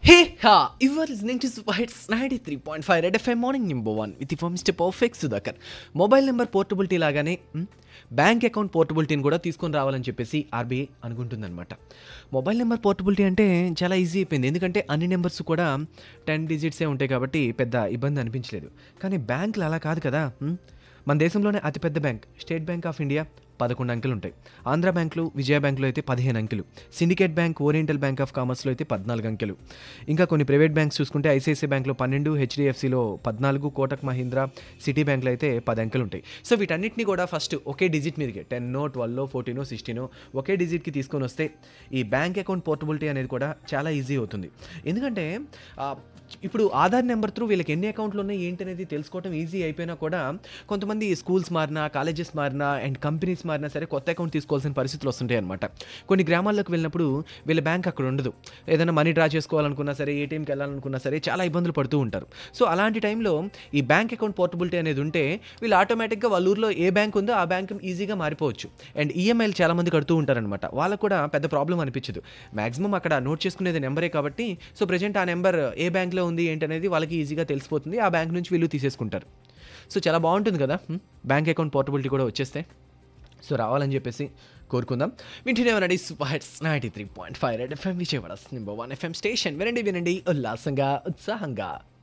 Hey ha! You are listening to Superhits 93.5 Red FM Morning Number 1 with your Mr. Perfect Sudhakar. Mobile number portability లాగానే మ్, bank account పోర్టబిలిటీని కూడా తీసుకొని రావాలని చెప్పేసి ఆర్బీఐ అనుకుంటుందన్నమాట మొబైల్ నెంబర్ పోర్టబిలిటీ అంటే చాలా ఈజీ అయిపోయింది ఎందుకంటే అన్ని నెంబర్స్ కూడా టెన్ డిజిట్సే ఉంటాయి కాబట్టి పెద్ద ఇబ్బంది అనిపించలేదు కానీ బ్యాంకులు అలా కాదు కదా మ్, మన దేశంలోనే అతిపెద్ద bank State Bank of India పదకొండు అంకెలు ఉంటాయి ఆంధ్ర బ్యాంకులు విజయ బ్యాంకులో అయితే పదిహేను అంకెలు Syndicate Bank Oriental Bank of కామర్స్లో అయితే పద్నాలుగు అంకెలు ఇంకా కొన్ని ప్రైవేట్ బ్యాంక్స్ చూసుకుంటే ఐసిఐసిఐ బ్యాంక్లో పన్నెండు హెచ్డిఎఫ్సిలో పద్నాలుగు కోటక్ మహీంద్రా సిటీ బ్యాంక్లో అయితే పది అంకెలు ఉంటాయి సో వీటన్నిటిని కూడా ఫస్ట్ ఒకే డిజిట్ మీదకి టెన్నో ట్వెల్వ్ ఫోర్టీనో సిక్స్టీనో ఒకే డిజిట్కి తీసుకొని వస్తే ఈ బ్యాంక్ అకౌంట్ పోర్టబిలిటీ అనేది కూడా చాలా ఈజీ అవుతుంది ఎందుకంటే ఆ, ఇప్పుడు ఆధార్ నెంబర్ త్రూ వీళ్ళకి ఎన్ని అకౌంట్లు ఉన్నాయి ఏంటి అనేది తెలుసుకోవడం ఈజీ అయిపోయినా కూడా కొంతమంది స్కూల్స్ మారినా కాలేజెస్ మారినా అండ్ కంపెనీస్ మారినా సరే కొత్త అకౌంట్ తీసుకోవాల్సిన పరిస్థితులు వస్తుంటాయి అనమాట కొన్ని గ్రామాల్లోకి వెళ్ళినప్పుడు వీళ్ళ బ్యాంక్ అక్కడ ఉండదు ఏదైనా మనీ డ్రా చేసుకోవాలనుకున్నా సరే ఏటీఎంకి వెళ్ళాలనుకున్నా సరే చాలా ఇబ్బందులు పడుతూ ఉంటారు సో అలాంటి టైంలో ఈ బ్యాంక్ అకౌంట్ పోర్టబిలిటీ అనేది ఉంటే వీళ్ళు ఆటోమేటిక్గా వాళ్ళ ఊర్లో ఏ బ్యాంక్ ఉందో ఆ బ్యాంక్ ఈజీగా మారిపోవచ్చు అండ్ ఈఎంఐలు చాలా మంది కడుతూ ఉంటారనమాట వాళ్ళకు కూడా పెద్ద ప్రాబ్లం అనిపించదు మాక్సిమం అక్కడ నోట్ చేసుకునేది నెంబరే కాబట్టి సో ప్రజెంట్ ఆ నెంబర్ ఏ బ్యాంక్లో ఉంది ఏంటి అనేది వాళ్ళకి ఈజీగా తెలిసిపోతుంది ఆ బ్యాంక్ నుంచి వీళ్ళు తీసేసుకుంటారు సో చాలా బాగుంటుంది కదా హ్మ్? బ్యాంక్ అకౌంట్ పోర్టబిలిటీ కూడా వచ్చేస్తే సో రావాలని చెప్పేసి కోరుకుందాం వింటూనే super hits ninety three point five red FM Vijayawada number one FM station వినండి వినండి ఉల్లాసంగా ఉత్సాహంగా